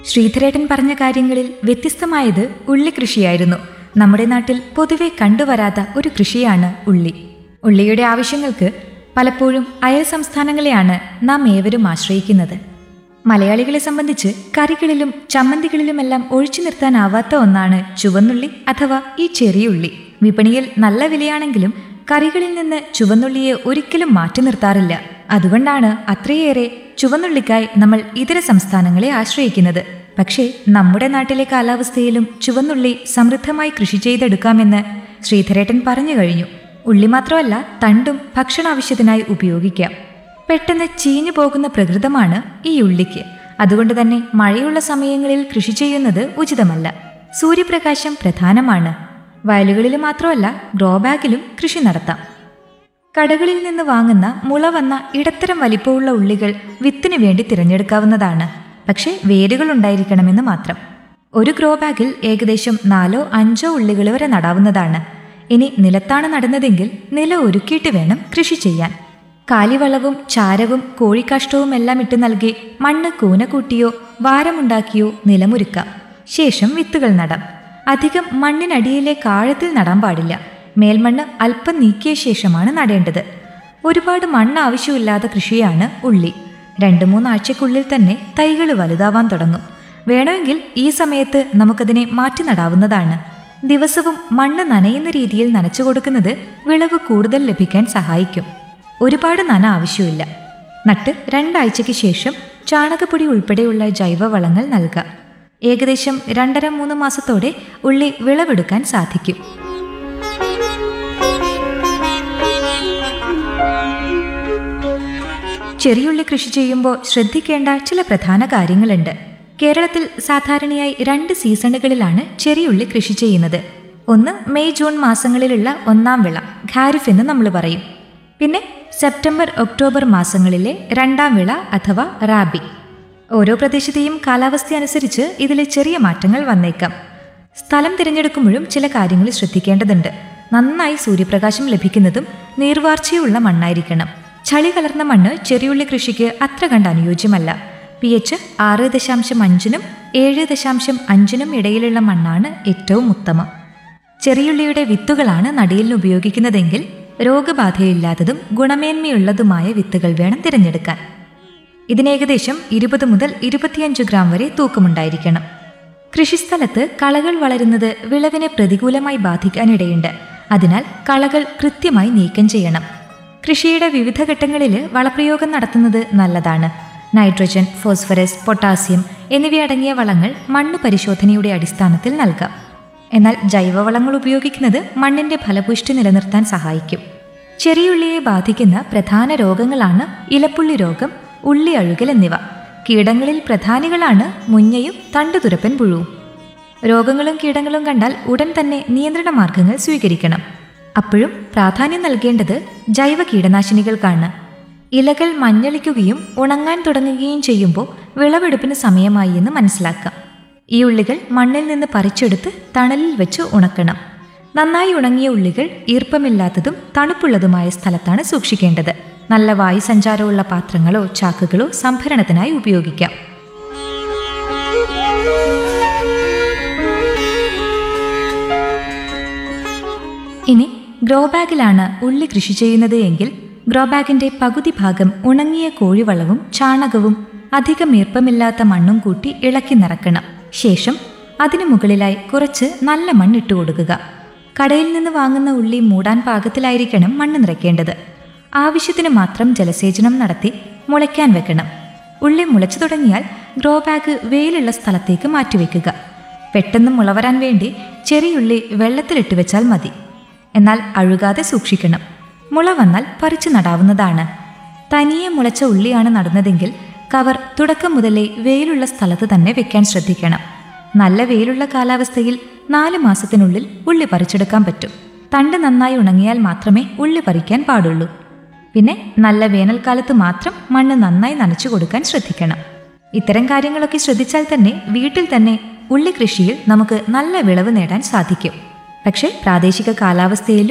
ശ്രീധരേട്ടൻ പറഞ്ഞ കാര്യങ്ങളിൽ വ്യത്യസ്തമായത് ഉള്ളി കൃഷിയായിരുന്നു നമ്മുടെ നാട്ടിൽ പൊതുവെ കണ്ടുവരാത്ത ഒരു കൃഷിയാണ് ഉള്ളി ഉള്ളിയുടെ ആവശ്യങ്ങൾക്ക് പലപ്പോഴും അയൽ സംസ്ഥാനങ്ങളെയാണ് നാം ഏവരും ആശ്രയിക്കുന്നത് മലയാളികളെ സംബന്ധിച്ച് കറികളിലും ചമ്മന്തികളിലുമെല്ലാം ഒഴിച്ചു നിർത്താനാവാത്ത ഒന്നാണ് ചുവന്നുള്ളി അഥവാ ഈ ചെറിയുള്ളി വിപണിയിൽ നല്ല വിലയാണെങ്കിലും കറികളിൽ നിന്ന് ചുവന്നുള്ളിയെ ഒരിക്കലും മാറ്റി നിർത്താറില്ല അതുകൊണ്ടാണ് അത്രയേറെ ചുവന്നുള്ളിക്കായി നമ്മൾ ഇതര സംസ്ഥാനങ്ങളെ ആശ്രയിക്കുന്നത് പക്ഷേ നമ്മുടെ നാട്ടിലെ കാലാവസ്ഥയിലും ചുവന്നുള്ളി സമൃദ്ധമായി കൃഷി ചെയ്തെടുക്കാമെന്ന് ശ്രീധരേട്ടൻ പറഞ്ഞു കഴിഞ്ഞു ഉള്ളി മാത്രമല്ല തണ്ടും ഭക്ഷണാവശ്യത്തിനായി ഉപയോഗിക്കാം പെട്ടെന്ന് ചീഞ്ഞു പോകുന്ന പ്രകൃതമാണ് ഈ ഉള്ളിക്ക് അതുകൊണ്ട് തന്നെ മഴയുള്ള സമയങ്ങളിൽ കൃഷി ചെയ്യുന്നത് ഉചിതമല്ല സൂര്യപ്രകാശം പ്രധാനമാണ് വയലുകളിൽ മാത്രമല്ല ഗ്രോ ബാഗിലും കൃഷി നടത്താം കടകളിൽ നിന്ന് വാങ്ങുന്ന മുള വന്ന ഇടത്തരം വലിപ്പമുള്ള ഉള്ളികൾ വിത്തിനു വേണ്ടി തിരഞ്ഞെടുക്കാവുന്നതാണ് പക്ഷേ വേരുകൾ ഉണ്ടായിരിക്കണമെന്ന് മാത്രം ഒരു ഗ്രോ ബാഗിൽ ഏകദേശം നാലോ അഞ്ചോ ഉള്ളികൾ വരെ നടാവുന്നതാണ് ഇനി നിലത്താണ് നടുന്നതെങ്കിൽ നില ഒരുക്കിയിട്ട് വേണം കൃഷി ചെയ്യാൻ കാലിവളവും ചാരവും കോഴിക്കാഷ്ടവും എല്ലാം ഇട്ട് നൽകി മണ്ണ് കൂന കൂട്ടിയോ വാരമുണ്ടാക്കിയോ നിലമൊരുക്കാം ശേഷം വിത്തുകൾ നടാം അധികം മണ്ണിനടിയിലെ കാഴത്തിൽ നടാൻ പാടില്ല മേൽമണ്ണ് അല്പം നീക്കിയ ശേഷമാണ് നടേണ്ടത് ഒരുപാട് മണ്ണ് ആവശ്യമില്ലാത്ത കൃഷിയാണ് ഉള്ളി രണ്ട് മൂന്നാഴ്ചക്കുള്ളിൽ തന്നെ തൈകൾ വലുതാവാൻ തുടങ്ങും വേണമെങ്കിൽ ഈ സമയത്ത് നമുക്കതിനെ മാറ്റി നടാവുന്നതാണ് ദിവസവും മണ്ണ് നനയുന്ന രീതിയിൽ നനച്ചു കൊടുക്കുന്നത് വിളവ് കൂടുതൽ ലഭിക്കാൻ സഹായിക്കും ഒരുപാട് നന ആവശ്യമില്ല നട്ട് രണ്ടാഴ്ചയ്ക്ക് ശേഷം ചാണകപ്പൊടി ഉൾപ്പെടെയുള്ള ജൈവവളങ്ങൾ നൽകാം ഏകദേശം രണ്ടര മൂന്ന് മാസത്തോടെ ഉള്ളി വിളവെടുക്കാൻ സാധിക്കും ചെറിയുള്ളി കൃഷി ചെയ്യുമ്പോൾ ശ്രദ്ധിക്കേണ്ട ചില പ്രധാന കാര്യങ്ങളുണ്ട് കേരളത്തിൽ സാധാരണയായി രണ്ട് സീസണുകളിലാണ് ചെറിയുള്ളി കൃഷി ചെയ്യുന്നത് ഒന്ന് മെയ് ജൂൺ മാസങ്ങളിലുള്ള ഒന്നാം വിള ഖാരിഫ് എന്ന് നമ്മൾ പറയും പിന്നെ സെപ്റ്റംബർ ഒക്ടോബർ മാസങ്ങളിലെ രണ്ടാം വിള അഥവാ റാബി ഓരോ പ്രദേശത്തെയും കാലാവസ്ഥ അനുസരിച്ച് ഇതിലെ ചെറിയ മാറ്റങ്ങൾ വന്നേക്കാം സ്ഥലം തിരഞ്ഞെടുക്കുമ്പോഴും ചില കാര്യങ്ങൾ ശ്രദ്ധിക്കേണ്ടതുണ്ട് നന്നായി സൂര്യപ്രകാശം ലഭിക്കുന്നതും നീർവാർച്ചയുള്ള മണ്ണായിരിക്കണം ചളി കലർന്ന മണ്ണ് ചെറിയുള്ളി കൃഷിക്ക് അത്ര കണ്ട് അനുയോജ്യമല്ല പി എച്ച് ആറ് ദശാംശം അഞ്ചിനും ഏഴ് ദശാംശം അഞ്ചിനും ഇടയിലുള്ള മണ്ണാണ് ഏറ്റവും ഉത്തമം ചെറിയുള്ളിയുടെ വിത്തുകളാണ് നടിയിലിന് ഉപയോഗിക്കുന്നതെങ്കിൽ രോഗബാധയില്ലാത്തതും ഗുണമേന്മയുള്ളതുമായ വിത്തുകൾ വേണം തിരഞ്ഞെടുക്കാൻ ഇതിനേകദേശം ഇരുപത് മുതൽ ഇരുപത്തിയഞ്ച് ഗ്രാം വരെ തൂക്കമുണ്ടായിരിക്കണം കൃഷിസ്ഥലത്ത് കളകൾ വളരുന്നത് വിളവിനെ പ്രതികൂലമായി ബാധിക്കാനിടയുണ്ട് അതിനാൽ കളകൾ കൃത്യമായി നീക്കം ചെയ്യണം കൃഷിയുടെ വിവിധ ഘട്ടങ്ങളിൽ വളപ്രയോഗം നടത്തുന്നത് നല്ലതാണ് നൈട്രജൻ ഫോസ്ഫറസ് പൊട്ടാസ്യം എന്നിവയടങ്ങിയ വളങ്ങൾ മണ്ണ് പരിശോധനയുടെ അടിസ്ഥാനത്തിൽ നൽകാം എന്നാൽ ജൈവവളങ്ങൾ ഉപയോഗിക്കുന്നത് മണ്ണിന്റെ ഫലപുഷ്ടി നിലനിർത്താൻ സഹായിക്കും ചെറിയുള്ളിയെ ബാധിക്കുന്ന പ്രധാന രോഗങ്ങളാണ് ഇലപ്പുള്ളി രോഗം ഉള്ളി അഴുകൽ എന്നിവ കീടങ്ങളിൽ പ്രധാനികളാണ് മുഞ്ഞയും തണ്ടുതുരപ്പൻ പുഴുവും രോഗങ്ങളും കീടങ്ങളും കണ്ടാൽ ഉടൻ തന്നെ നിയന്ത്രണ മാർഗങ്ങൾ സ്വീകരിക്കണം അപ്പോഴും പ്രാധാന്യം നൽകേണ്ടത് ജൈവ കീടനാശിനികൾക്കാണ് ഇലകൾ മഞ്ഞളിക്കുകയും ഉണങ്ങാൻ തുടങ്ങുകയും ചെയ്യുമ്പോൾ വിളവെടുപ്പിന് സമയമായി എന്ന് മനസ്സിലാക്കാം ഈ ഉള്ളികൾ മണ്ണിൽ നിന്ന് പറിച്ചെടുത്ത് തണലിൽ വെച്ച് ഉണക്കണം നന്നായി ഉണങ്ങിയ ഉള്ളികൾ ഈർപ്പമില്ലാത്തതും തണുപ്പുള്ളതുമായ സ്ഥലത്താണ് സൂക്ഷിക്കേണ്ടത് നല്ല വായുസഞ്ചാരമുള്ള പാത്രങ്ങളോ ചാക്കുകളോ സംഭരണത്തിനായി ഉപയോഗിക്കാം ഇനി ഗ്രോ ബാഗിലാണ് ഉള്ളി കൃഷി ചെയ്യുന്നത് എങ്കിൽ ഗ്രോ ബാഗിന്റെ പകുതി ഭാഗം ഉണങ്ങിയ കോഴിവളവും ചാണകവും അധികം ഈർപ്പമില്ലാത്ത മണ്ണും കൂട്ടി ഇളക്കി നിറക്കണം ശേഷം അതിനു മുകളിലായി കുറച്ച് നല്ല മണ്ണിട്ട് കൊടുക്കുക കടയിൽ നിന്ന് വാങ്ങുന്ന ഉള്ളി മൂടാൻ പാകത്തിലായിരിക്കണം മണ്ണ് നിറയ്ക്കേണ്ടത് ആവശ്യത്തിന് മാത്രം ജലസേചനം നടത്തി മുളയ്ക്കാൻ വെക്കണം ഉള്ളി മുളച്ചു തുടങ്ങിയാൽ ഗ്രോ ബാഗ് വെയിലുള്ള സ്ഥലത്തേക്ക് മാറ്റിവെക്കുക പെട്ടെന്ന് മുളവരാൻ വേണ്ടി ചെറിയുള്ളി വെള്ളത്തിലിട്ട് വെച്ചാൽ മതി എന്നാൽ അഴുകാതെ സൂക്ഷിക്കണം മുള വന്നാൽ പറിച്ചു നടാവുന്നതാണ് തനിയെ മുളച്ച ഉള്ളിയാണ് നടുന്നതെങ്കിൽ കവർ തുടക്കം മുതലേ വെയിലുള്ള സ്ഥലത്ത് തന്നെ വെക്കാൻ ശ്രദ്ധിക്കണം നല്ല വെയിലുള്ള കാലാവസ്ഥയിൽ നാല് മാസത്തിനുള്ളിൽ ഉള്ളി പറിച്ചെടുക്കാൻ പറ്റും തണ്ട് നന്നായി ഉണങ്ങിയാൽ മാത്രമേ ഉള്ളി പറിക്കാൻ പാടുള്ളൂ പിന്നെ നല്ല വേനൽക്കാലത്ത് മാത്രം മണ്ണ് നന്നായി നനച്ചു കൊടുക്കാൻ ശ്രദ്ധിക്കണം ഇത്തരം കാര്യങ്ങളൊക്കെ ശ്രദ്ധിച്ചാൽ തന്നെ വീട്ടിൽ തന്നെ ഉള്ളി കൃഷിയിൽ നമുക്ക് നല്ല വിളവ് നേടാൻ സാധിക്കും പക്ഷേ പ്രാദേശിക കാലാവസ്ഥയിലും